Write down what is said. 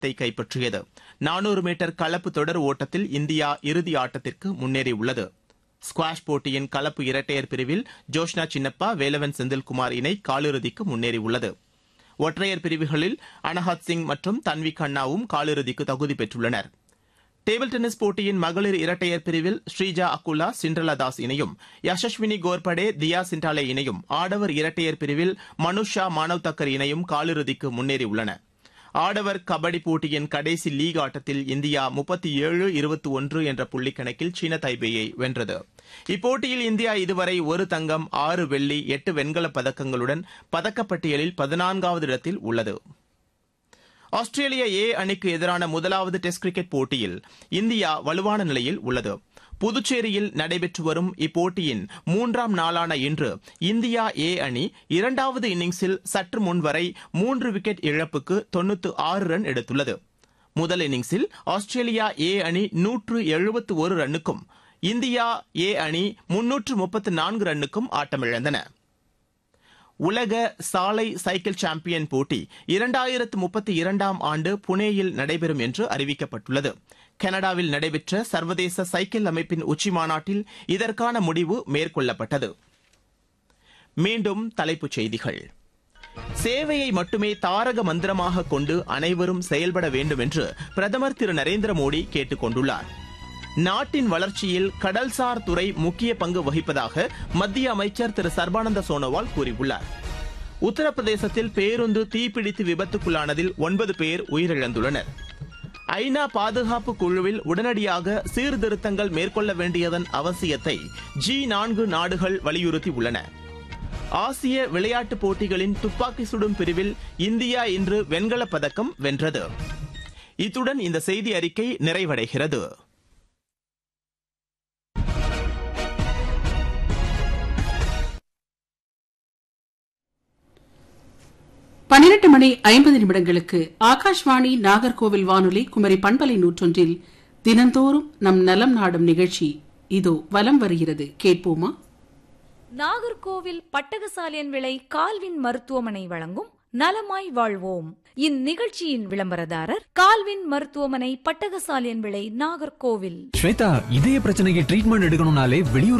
பதக்கத்தை கைப்பற்றியது நானூறு மீட்டர் கலப்பு தொடர் ஓட்டத்தில் இந்தியா இறுதி ஆட்டத்திற்கு முன்னேறியுள்ளது ஸ்குவாஷ் போட்டியின் கலப்பு இரட்டையர் பிரிவில் ஜோஷ்னா சின்னப்பா வேலவன் செந்தில்குமார் இணை காலிறுதிக்கு முன்னேறியுள்ளது ஒற்றையர் பிரிவுகளில் அனஹத் சிங் மற்றும் தன்வி கண்ணாவும் காலிறுதிக்கு தகுதி பெற்றுள்ளனர் டேபிள் டென்னிஸ் போட்டியின் மகளிர் இரட்டையர் பிரிவில் ஸ்ரீஜா அக்குலா சிண்ட்ரலா தாஸ் இணையும் யசஸ்வினி கோர்படே தியா சிண்டாலே இணையும் ஆடவர் இரட்டையர் பிரிவில் மனுஷா மானவ் தக்கர் இணையும் காலிறுதிக்கு முன்னேறியுள்ளன ஆடவர் கபடி போட்டியின் கடைசி லீக் ஆட்டத்தில் இந்தியா முப்பத்தி ஏழு இருபத்தி ஒன்று என்ற புள்ளி கணக்கில் சீன தைபேயை வென்றது இப்போட்டியில் இந்தியா இதுவரை ஒரு தங்கம் ஆறு வெள்ளி எட்டு வெண்கலப் பதக்கங்களுடன் பதக்கப்பட்டியலில் பதினான்காவது இடத்தில் உள்ளது ஆஸ்திரேலிய ஏ அணிக்கு எதிரான முதலாவது டெஸ்ட் கிரிக்கெட் போட்டியில் இந்தியா வலுவான நிலையில் உள்ளது புதுச்சேரியில் நடைபெற்று வரும் இப்போட்டியின் மூன்றாம் நாளான இன்று இந்தியா ஏ அணி இரண்டாவது இன்னிங்ஸில் சற்று முன்வரை மூன்று விக்கெட் இழப்புக்கு தொண்ணூத்து ஆறு ரன் எடுத்துள்ளது முதல் இன்னிங்ஸில் ஆஸ்திரேலியா ஏ அணி நூற்று எழுபத்து ஒரு ரன்னுக்கும் இந்தியா ஏ அணி முன்னூற்று முப்பத்து நான்கு ரன்னுக்கும் ஆட்டமிழந்தன உலக சாலை சைக்கிள் சாம்பியன் போட்டி இரண்டாயிரத்து முப்பத்தி இரண்டாம் ஆண்டு புனேயில் நடைபெறும் என்று அறிவிக்கப்பட்டுள்ளது கனடாவில் நடைபெற்ற சர்வதேச சைக்கிள் அமைப்பின் உச்சி மாநாட்டில் இதற்கான முடிவு மேற்கொள்ளப்பட்டது மீண்டும் தலைப்புச் செய்திகள் சேவையை மட்டுமே தாரக மந்திரமாக கொண்டு அனைவரும் செயல்பட வேண்டும் என்று பிரதமர் திரு நரேந்திர மோடி கேட்டுக் கொண்டுள்ளார் நாட்டின் வளர்ச்சியில் கடல்சார் துறை முக்கிய பங்கு வகிப்பதாக மத்திய அமைச்சர் திரு சர்பானந்த சோனோவால் கூறியுள்ளார் உத்தரப்பிரதேசத்தில் பேருந்து தீப்பிடித்து விபத்துக்குள்ளானதில் ஒன்பது பேர் உயிரிழந்துள்ளனர் ஐநா பாதுகாப்பு குழுவில் உடனடியாக சீர்திருத்தங்கள் மேற்கொள்ள வேண்டியதன் அவசியத்தை ஜி நான்கு நாடுகள் வலியுறுத்தியுள்ளன ஆசிய விளையாட்டுப் போட்டிகளின் துப்பாக்கி சுடும் பிரிவில் இந்தியா இன்று வெண்கலப் பதக்கம் வென்றது இத்துடன் இந்த செய்தி அறிக்கை நிறைவடைகிறது பன்னிரண்டு மணி ஐம்பது நிமிடங்களுக்கு ஆகாஷ்வாணி நாகர்கோவில் வானொலி குமரி பண்பலை நூற்றொன்றில் தினந்தோறும் நம் நலம் நாடும் நிகழ்ச்சி இதோ வலம் வருகிறது கேட்போமா நாகர்கோவில் பட்டகசாலியன் விளை கால்வின் மருத்துவமனை வழங்கும் நலமாய் வாழ்வோம் இந்நிகழ்ச்சியின் விளம்பரதாரர் கால்வின் மருத்துவமனை பட்டகசாலியன் விளை நாகர்கோவில் ஸ்வேதா இதய பிரச்சனைக்கு ட்ரீட்மெண்ட் எடுக்கணும்னாலே வெளியூர்